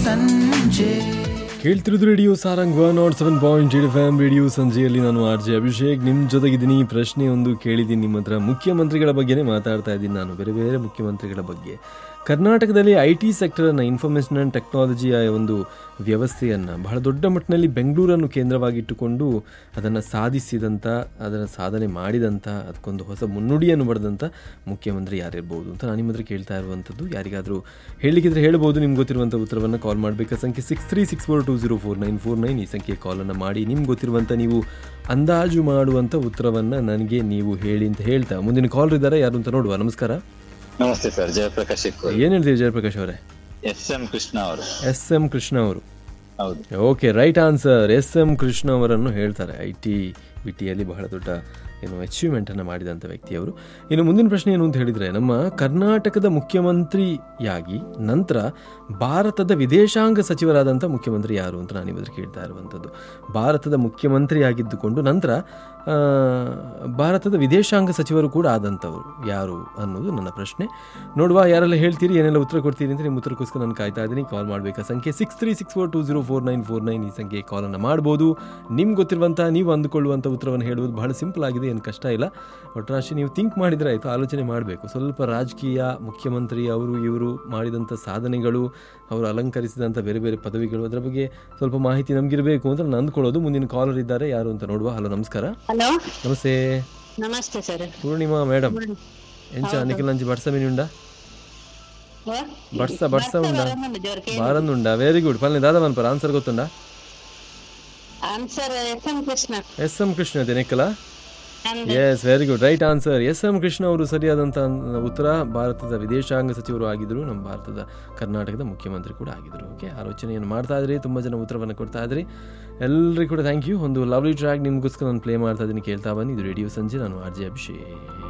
ಸಂಜೆ ಕೇಳ್ತಿರೋದು radio Sarang one nought seven point eight F M radio ಸಂಜೆಯಲ್ಲಿ ನಾನು ಆರ್ ಜೆ ಅಭಿಷೇಕ್ ನಿಮ್ಮ ಜೊತೆಗಿದ್ದೀನಿ ಪ್ರಶ್ನೆ ಒಂದು ಕೇಳಿದ್ದೀನಿ ನಿಮ್ಮ ಹತ್ರ ಮುಖ್ಯಮಂತ್ರಿಗಳ ಬಗ್ಗೆನೇ ಮಾತಾಡ್ತಾ ಇದ್ದೀನಿ ನಾನು ಬೇರೆ ಬೇರೆ ಮುಖ್ಯಮಂತ್ರಿಗಳ ಬಗ್ಗೆ ಕರ್ನಾಟಕದಲ್ಲಿ ಐ ಟಿ ಸೆಕ್ಟರನ್ನು ಇನ್ಫಾರ್ಮೇಷನ್ ಆ್ಯಂಡ್ ಟೆಕ್ನಾಲಜಿಯ ಒಂದು ವ್ಯವಸ್ಥೆಯನ್ನು ಬಹಳ ದೊಡ್ಡ ಮಟ್ಟಿನಲ್ಲಿ ಬೆಂಗಳೂರನ್ನು ಕೇಂದ್ರವಾಗಿಟ್ಟುಕೊಂಡು ಅದನ್ನು ಸಾಧಿಸಿದಂಥ ಅದನ್ನು ಸಾಧನೆ ಮಾಡಿದಂಥ ಅದಕ್ಕೊಂದು ಹೊಸ ಮುನ್ನುಡಿಯನ್ನು ಬರೆದಂಥ ಮುಖ್ಯಮಂತ್ರಿ ಯಾರಿರ್ಬೋದು ಅಂತ ನಾನು ನಿಮ್ಮ ಹತ್ರ ಕೇಳ್ತಾ ಇರುವಂಥದ್ದು ಯಾರಿಗಾದರೂ ಹೇಳಲಿಕ್ಕಿದ್ರೆ ಹೇಳ್ಬೋದು ನಿಮ್ಗೆ ಗೊತ್ತಿರುವಂಥ ಉತ್ತರವನ್ನು ಕಾಲ್ ಮಾಡಬೇಕಾ ಸಂಖ್ಯೆ six three six four two zero four nine four nine ಈ ಸಂಖ್ಯೆ ಕಾಲನ್ನು ಮಾಡಿ ನಿಮ್ಗೆ ಗೊತ್ತಿರುವಂಥ ನೀವು ಅಂದಾಜು ಮಾಡುವಂಥ ಉತ್ತರವನ್ನು ನನಗೆ ನೀವು ಹೇಳಿ ಅಂತ ಹೇಳ್ತಾ ಮುಂದಿನ ಕಾಲ್ ಇದ್ದಾರೆ ಯಾರು ಅಂತ ನೋಡುವ ನಮಸ್ಕಾರ ನಮಸ್ತೆ ಸರ್ ಜಯಪ್ರಕಾಶ್ ಇಕ್ಕೂರ್ ಏನು ಹೇಳ್ತೀವಿ ಜಯಪ್ರಕಾಶ್ ಅವರೇ ಎಸ್ ಎಂ ಕೃಷ್ಣ ಅವರು ಎಸ್ ಎಂ ಕೃಷ್ಣ ಅವರು ಹೌದು okay right answer S M Krishna ಅವರನ್ನು ಹೇಳ್ತಾರೆ ಐ ಟಿ ಬಿ ಟಿಯಲ್ಲಿ ಬಹಳ ದೊಡ್ಡ ಏನು ಅಚೀವ್ಮೆಂಟನ್ನು ಮಾಡಿದಂಥ ವ್ಯಕ್ತಿಯವರು ಇನ್ನು ಮುಂದಿನ ಪ್ರಶ್ನೆ ಏನು ಅಂತ ಹೇಳಿದರೆ ನಮ್ಮ ಕರ್ನಾಟಕದ ಮುಖ್ಯಮಂತ್ರಿಯಾಗಿ ನಂತರ ಭಾರತದ ವಿದೇಶಾಂಗ ಸಚಿವರಾದಂಥ ಮುಖ್ಯಮಂತ್ರಿ ಯಾರು ಅಂತ ನಾನು ಇವತ್ತು ಕೇಳ್ತಾ ಇರುವಂಥದ್ದು ಭಾರತದ ಮುಖ್ಯಮಂತ್ರಿಯಾಗಿದ್ದುಕೊಂಡು ನಂತರ ಆ, ಭಾರತದ ವಿದೇಶಾಂಗ ಸಚಿವರು ಕೂಡ ಆದಂಥವರು ಯಾರು ಅನ್ನೋದು ನನ್ನ ಪ್ರಶ್ನೆ ನೋಡುವ ಯಾರೆಲ್ಲ ಹೇಳ್ತೀರಿ ಏನೆಲ್ಲ ಉತ್ತರ ಕೊಡ್ತೀರಿ ಅಂತ ನಿಮ್ಮ ಉತ್ತರಕ್ಕೋಸ್ಕರ ನಾನು ಕಾಯ್ತಾ ಇದ್ದೀನಿ ಕಾಲ್ ಮಾಡಬೇಕಾ ಸಂಖ್ಯೆ six three six four two zero four nine four nine ಈ ಸಂಖ್ಯೆ ಕಾಲನ್ನು ಮಾಡ್ಬೋದು ನಿಮ್ಗೆ ಗೊತ್ತಿರುವಂಥ ನೀವು ಅಂದುಕೊಳ್ಳುವಂಥ ಉತ್ತರವನ್ನು ಹೇಳುವುದು ಬಹಳ ಸಿಂಪಲ್ ಆಗಿದೆ ಏನು ಕಷ್ಟ ಇಲ್ಲ ಒಟ್ಟರಾಶಿ ನೀವು ಥಿಂಕ್ ಮಾಡಿದರೆ ಆಯಿತು ಆಲೋಚನೆ ಮಾಡಬೇಕು ಸ್ವಲ್ಪ ರಾಜಕೀಯ ಮುಖ್ಯಮಂತ್ರಿ ಅವರು ಇವರು ಮಾಡಿದಂಥ ಸಾಧನೆಗಳು ಅವರು ಅಲಂಕರಿಸಿದಂಥ ಬೇರೆ ಬೇರೆ ಪದವಿಗಳು ಅದರ ಬಗ್ಗೆ ಸ್ವಲ್ಪ ಮಾಹಿತಿ ನಮಗಿರಬೇಕು ಅಂತ ನಾನು ಅಂದ್ಕೊಳ್ಳೋದು ಮುಂದಿನ ಕಾಲರ್ ಇದ್ದಾರೆ ಯಾರು ಅಂತ ನೋಡುವ ಹಲೋ ನಮಸ್ಕಾರ ಹಲೋ ನಮಸ್ತೆ ನಮಸ್ತೆ ಸರ್ ಪೂರ್ಣಿಮಾ ಮೇಡಮ್ ಎಂಚ ನಿಖಿಲ್ ಅಂಚಿ ಬಡ್ಸ ಮೀನುಂಡ ಬಡ್ಸ ಬಡ್ಸ ಉಂಡ ಬಾರಂದುಂಡ ವೆರಿ ಗುಡ್ ಪಲ್ಲೆ ದಾದ ಮನ್ಪರ ಆನ್ಸರ್ ಗೊತ್ತುಂಡ answer S M Krishna S M Krishna ಇದೆ ನೆಕ್ಕಲ yes very good right answer S M Krishna ಅವರು ಸರಿಯಾದಂಥ ಉತ್ತರ ಭಾರತದ ವಿದೇಶಾಂಗ ಸಚಿವರು ಆಗಿದ್ದರು ನಮ್ಮ ಭಾರತದ ಕರ್ನಾಟಕದ ಮುಖ್ಯಮಂತ್ರಿ ಕೂಡ ಆಗಿದ್ದರು ಓಕೆ ಆಲೋಚನೆಯನ್ನು ಮಾಡ್ತಾ ಇದ್ರಿ ತುಂಬ ಜನ ಉತ್ತರವನ್ನು ಕೊಡ್ತಾ ಇದ್ರಿ ಎಲ್ಲರಿಗೂ ಕೂಡ ಥ್ಯಾಂಕ್ ಯು ಒಂದು ಲವ್ಲಿ ಟ್ರ್ಯಾಕ್ ನಿಮಗೋಸ್ಕರ ನಾನು ಪ್ಲೇ ಮಾಡ್ತಾ ಇದ್ದೀನಿ ಕೇಳ್ತಾ ಬನ್ನಿ ಇದು ರೇಡಿಯೋ ಸಂಜೆ ನಾನು ಆರ್ ಜೆ ಅಭಿಷೇಕ್